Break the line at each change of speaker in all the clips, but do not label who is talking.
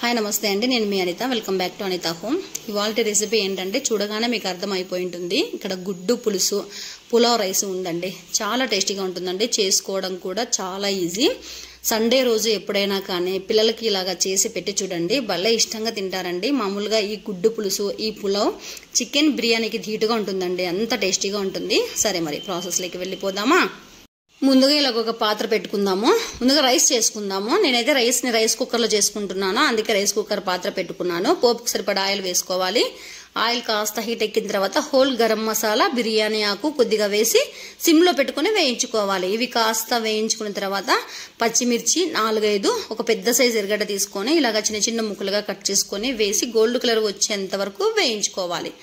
hi నమస్తే అండి నేను మీ Anitha welcome back to Anitha home ఇవాళ రెసిపీ ఏంటంటే చూడగానే మీకు అర్థమైపోయి ఉంటుంది ఇక్కడ గుడ్డు పులుసు పులావ్ రైస్ ఉందండి చాలా టేస్టీగా ఉంటుందండి చేసుకోవడం కూడా చాలా ఈజీ సండే రోజు ఎప్పుడైనా కానీ పిల్లలకి ఇలాగా చేసి పెట్టి చూడండి భలే ఇష్టంగా తింటారండి మామూలుగా ఈ గుడ్డు పులుసు ఈ పులావ్ చికెన్ బిర్యానీకి ధీటుగా ఉంటుందండి అంత టేస్టీగా ఉంటుంది సరే మరి ప్రాసెస్లోకి వెళ్ళిపోదామా ముందుగా ఇలా ఒక పాత్ర పెట్టుకుందాము ముందుగా రైస్ చేసుకుందాము నేనైతే రైస్ని రైస్ కుక్కర్లో చేసుకుంటున్నాను అందుకే రైస్ కుక్కర్ పాత్ర పెట్టుకున్నాను పోపుకు సరిపడా ఆయిల్ వేసుకోవాలి ఆయిల్ కాస్త హీట్ ఎక్కిన తర్వాత హోల్ గరం మసాలా బిర్యానీ ఆకు కొద్దిగా వేసి సిమ్లో పెట్టుకుని వేయించుకోవాలి ఇవి కాస్త వేయించుకున్న తర్వాత పచ్చిమిర్చి నాలుగైదు ఒక పెద్ద సైజు ఎరగడ్డ తీసుకొని ఇలాగ చిన్న చిన్న ముక్కలుగా కట్ చేసుకొని వేసి గోల్డ్ కలర్ వచ్చేంత వరకు వేయించుకోవాలి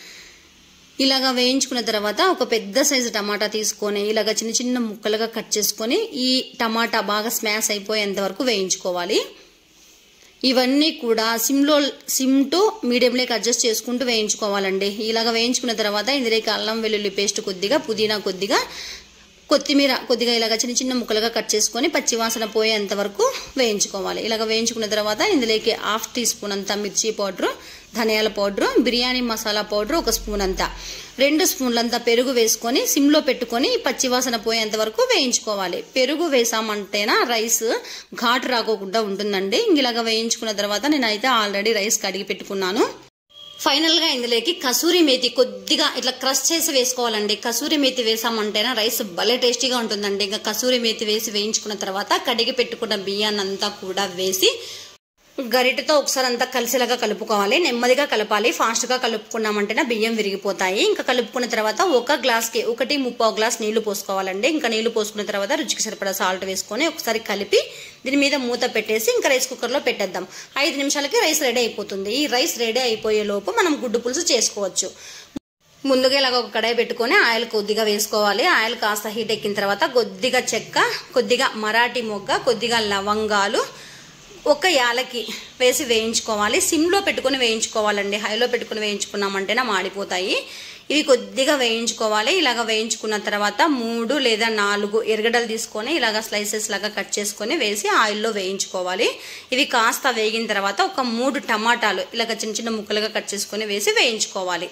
ఇలాగా వేయించుకున్న తర్వాత ఒక పెద్ద సైజు టమాటా తీసుకొని ఇలాగ చిన్న చిన్న ముక్కలుగా కట్ చేసుకొని ఈ టమాటా బాగా స్మాష్ అయిపోయేంత వరకు వేయించుకోవాలి ఇవన్నీ కూడా సిమ్లో సిమ్ టు మీడియంలోకి అడ్జస్ట్ చేసుకుంటూ వేయించుకోవాలండి ఇలాగ వేయించుకున్న తర్వాత ఇందులోకి అల్లం వెల్లుల్లి పేస్ట్ కొద్దిగా పుదీనా కొద్దిగా కొత్తిమీర కొద్దిగా ఇలాగ చిన్న చిన్న ముక్కలుగా కట్ చేసుకొని పచ్చివాసన పోయేంత వరకు వేయించుకోవాలి ఇలాగ వేయించుకున్న తర్వాత ఇందులోకి హాఫ్ టీ స్పూన్ అంతా మిర్చి పౌడర్ ధనియాల పౌడర్ బిర్యానీ మసాలా పౌడర్ ఒక స్పూన్ అంతా రెండు స్పూన్లంతా పెరుగు వేసుకొని సిమ్లో పెట్టుకొని పచ్చివాసన పోయేంత వరకు వేయించుకోవాలి పెరుగు వేసామంటేనా రైస్ ఘాటు రాకోకుండా ఉంటుందండి ఇలాగ వేయించుకున్న తర్వాత నేనైతే ఆల్రెడీ రైస్ కడిగి పెట్టుకున్నాను ఫైనల్ గా ఇందులోకి కసూరి మేతి కొద్దిగా ఇట్లా క్రష్ చేసి వేసుకోవాలండి కసూరి మేతి వేసామంటేనా రైస్ భలే టేస్టీగా ఉంటుందండి ఇంకా కసూరి మేతి వేసి వేయించుకున్న తర్వాత కడిగి పెట్టుకున్న బియ్యాన్ని అంతా కూడా వేసి గరిటెతో ఒకసారి అంతా కలిసేలాగా కలుపుకోవాలి నెమ్మదిగా కలపాలి ఫాస్ట్ గా కలుపుకున్నామంటేనే బియ్యం విరిగిపోతాయి ఇంకా కలుపుకున్న తర్వాత ఒక గ్లాస్ కి ఒకటి ముప్పావు గ్లాస్ నీళ్లు పోసుకోవాలండి ఇంకా నీళ్లు పోసుకున్న తర్వాత రుచికి సరిపడా సాల్ట్ వేసుకొని ఒకసారి కలిపి దీని మీద మూత పెట్టేసి ఇంకా రైస్ కుక్కర్ లో పెట్టేద్దాం ఐదు నిమిషాలకి రైస్ రెడీ అయిపోతుంది ఈ రైస్ రెడీ అయిపోయే లోపు మనం గుడ్డు పులుసు చేసుకోవచ్చు ముందుగా ఇలాగ ఒక కడాయి పెట్టుకొని ఆయిల్ కొద్దిగా వేసుకోవాలి ఆయిల్ కాస్త హీట్ ఎక్కిన తర్వాత కొద్దిగా చెక్క కొద్దిగా మరాఠీ మొగ్గ కొద్దిగా లవంగాలు ఒక యాలకి వేసి వేయించుకోవాలి సిమ్లో పెట్టుకుని వేయించుకోవాలండి హైలో పెట్టుకుని వేయించుకున్నామంటేనే మాడిపోతాయి ఇవి కొద్దిగా వేయించుకోవాలి ఇలాగ వేయించుకున్న తర్వాత మూడు లేదా నాలుగు ఎరగడలు తీసుకొని ఇలాగ స్లైసెస్ లాగా కట్ చేసుకొని వేసి ఆయిల్లో వేయించుకోవాలి ఇవి కాస్త వేగిన తర్వాత ఒక మూడు టమాటాలు ఇలాగ చిన్న చిన్న ముక్కలుగా కట్ చేసుకొని వేసి వేయించుకోవాలి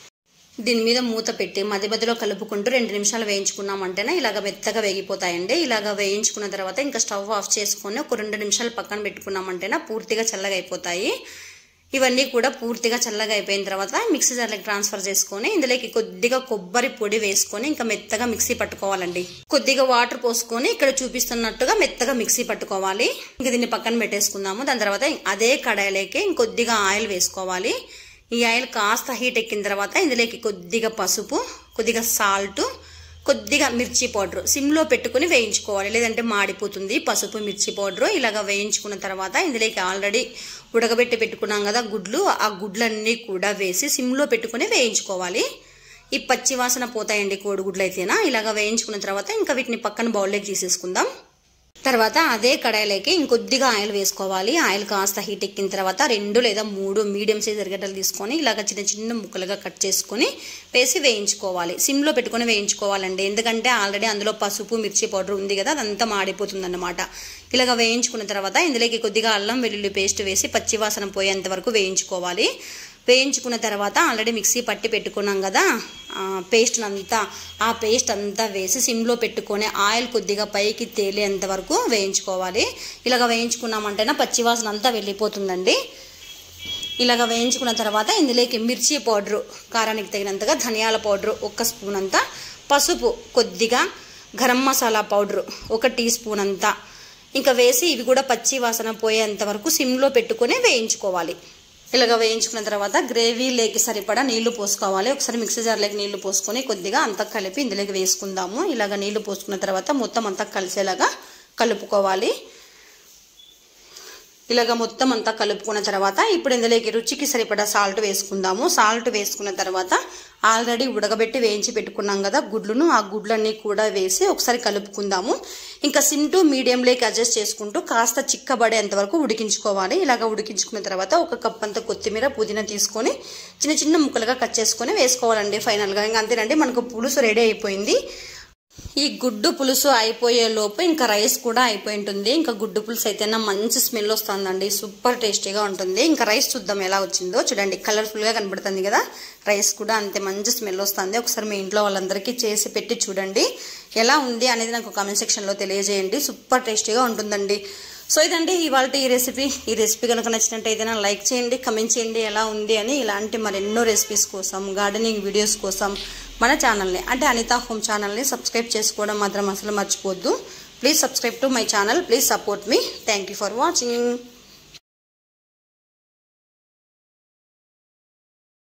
దీని మీద మూత పెట్టి మధ్య మధ్యలో కలుపుకుంటూ రెండు నిమిషాలు వేయించుకున్నామంటేనే ఇలాగ మెత్తగా వేగిపోతాయండి ఇలాగ వేయించుకున్న తర్వాత ఇంకా స్టవ్ ఆఫ్ చేసుకొని ఒక రెండు నిమిషాలు పక్కన పెట్టుకున్నామంటేనే పూర్తిగా చల్లగా అయిపోతాయి ఇవన్నీ కూడా పూర్తిగా చల్లగా అయిపోయిన తర్వాత మిక్సీ జార్లోకి ట్రాన్స్ఫర్ చేసుకొని ఇందులోకి కొద్దిగా కొబ్బరి పొడి వేసుకొని ఇంకా మెత్తగా మిక్సీ పట్టుకోవాలండి కొద్దిగా వాటర్ పోసుకొని ఇక్కడ చూపిస్తున్నట్టుగా మెత్తగా మిక్సీ పట్టుకోవాలి ఇంక దీన్ని పక్కన పెట్టేసుకుందాము దాని తర్వాత అదే కడాయిలోకి ఇంకొద్దిగా ఆయిల్ వేసుకోవాలి ఈ ఆయిల్ కాస్త హీట్ ఎక్కిన తర్వాత ఇందులోకి కొద్దిగా పసుపు కొద్దిగా సాల్ట్ కొద్దిగా మిర్చి పౌడర్ సిమ్లో పెట్టుకుని వేయించుకోవాలి లేదంటే మాడిపోతుంది పసుపు మిర్చి పౌడర్ ఇలాగ వేయించుకున్న తర్వాత ఇందులోకి ఆల్రెడీ ఉడకబెట్టి పెట్టుకున్నాం కదా గుడ్లు ఆ గుడ్లన్నీ కూడా వేసి సిమ్లో పెట్టుకుని వేయించుకోవాలి ఈ పచ్చి వాసన పోతాయండి కోడిగుడ్లు అయితేనా ఇలాగ వేయించుకున్న తర్వాత ఇంకా వీటిని పక్కన బౌల్లోకి తీసేసుకుందాం తర్వాత అదే కడాయిలోకి ఇంకొద్దిగా ఆయిల్ వేసుకోవాలి ఆయిల్ కాస్త హీట్ ఎక్కిన తర్వాత రెండు లేదా మూడు మీడియం సైజ్ ఎరగడ్డలు తీసుకొని ఇలాగ చిన్న చిన్న ముక్కలుగా కట్ చేసుకొని వేసి వేయించుకోవాలి సిమ్లో పెట్టుకొని వేయించుకోవాలండి ఎందుకంటే ఆల్రెడీ అందులో పసుపు మిర్చి పౌడర్ ఉంది కదా అదంతా మాడిపోతుంది అన్నమాట ఇలాగ వేయించుకున్న తర్వాత ఇందులోకి కొద్దిగా అల్లం వెల్లుల్లి పేస్ట్ వేసి పచ్చివాసన పోయేంత వరకు వేయించుకోవాలి వేయించుకున్న తర్వాత ఆల్రెడీ మిక్సీ పట్టి పెట్టుకున్నాం కదా పేస్ట్ అంతా ఆ పేస్ట్ అంతా వేసి సిమ్లో పెట్టుకొని ఆయిల్ కొద్దిగా పైకి తేలేంత వరకు వేయించుకోవాలి ఇలాగ వేయించుకున్నామంటేనే పచ్చివాసన అంతా వెళ్ళిపోతుందండి ఇలాగ వేయించుకున్న తర్వాత ఇందులోకి మిర్చి పౌడరు కారానికి తగినంతగా ధనియాల పౌడరు ఒక స్పూన్ అంతా పసుపు కొద్దిగా గరం మసాలా పౌడరు ఒక టీ స్పూన్ అంతా ఇంకా వేసి ఇవి కూడా పచ్చి వాసన పోయేంత వరకు సిమ్లో పెట్టుకొని వేయించుకోవాలి ఇలాగ వేయించుకున్న తర్వాత గ్రేవీ లేకి సరిపడా నీళ్లు పోసుకోవాలి ఒకసారి మిక్సీ జార్లోకి నీళ్లు పోసుకొని కొద్దిగా అంతా కలిపి ఇందులోకి వేసుకుందాము ఇలాగ నీళ్లు పోసుకున్న తర్వాత మొత్తం అంతా కలిసేలాగా కలుపుకోవాలి ఇలాగ మొత్తం అంతా కలుపుకున్న తర్వాత ఇప్పుడు ఇందులోకి రుచికి సరిపడా సాల్ట్ వేసుకుందాము సాల్ట్ వేసుకున్న తర్వాత ఆల్రెడీ ఉడకబెట్టి వేయించి పెట్టుకున్నాం కదా గుడ్లను ఆ గుడ్లన్నీ కూడా వేసి ఒకసారి కలుపుకుందాము ఇంకా సిమ్ టు మీడియంలోకి అడ్జస్ట్ చేసుకుంటూ కాస్త చిక్కబడేంత వరకు ఉడికించుకోవాలి ఇలాగ ఉడికించుకున్న తర్వాత ఒక కప్ అంత కొత్తిమీర పుదీనా తీసుకొని చిన్న చిన్న ముక్కలుగా కట్ చేసుకొని వేసుకోవాలండి ఫైనల్గా ఇంకా అంతేనండి మనకు పులుసు రెడీ అయిపోయింది ఈ గుడ్డు పులుసు అయిపోయే లోపు ఇంకా రైస్ కూడా అయిపోయి ఉంటుంది ఇంకా గుడ్డు పులుసు అయితేనే మంచి స్మెల్ వస్తుందండి సూపర్ టేస్టీగా ఉంటుంది ఇంకా రైస్ చూద్దాం ఎలా వచ్చిందో చూడండి కలర్ఫుల్గా కనబడుతుంది కదా రైస్ కూడా అంతే మంచి స్మెల్ వస్తుంది ఒకసారి మీ ఇంట్లో వాళ్ళందరికీ చేసి పెట్టి చూడండి ఎలా ఉంది అనేది నాకు కామెంట్ సెక్షన్లో తెలియజేయండి సూపర్ టేస్టీగా ఉంటుందండి సో ఇదండి ఇవాళ ఈ రెసిపీ ఈ రెసిపీ కనుక నచ్చినట్టయితే లైక్ చేయండి కమెంట్ చేయండి ఎలా ఉంది అని ఇలాంటి మరెన్నో రెసిపీస్ కోసం గార్డెనింగ్ వీడియోస్ కోసం మన ఛానల్ని అంటే అనితా హోమ్ ఛానల్ని సబ్స్క్రైబ్ చేసుకోవడం మాత్రం అసలు మర్చిపోద్దు please subscribe to my channel please support మీ థ్యాంక్ ఫర్ వాచింగ్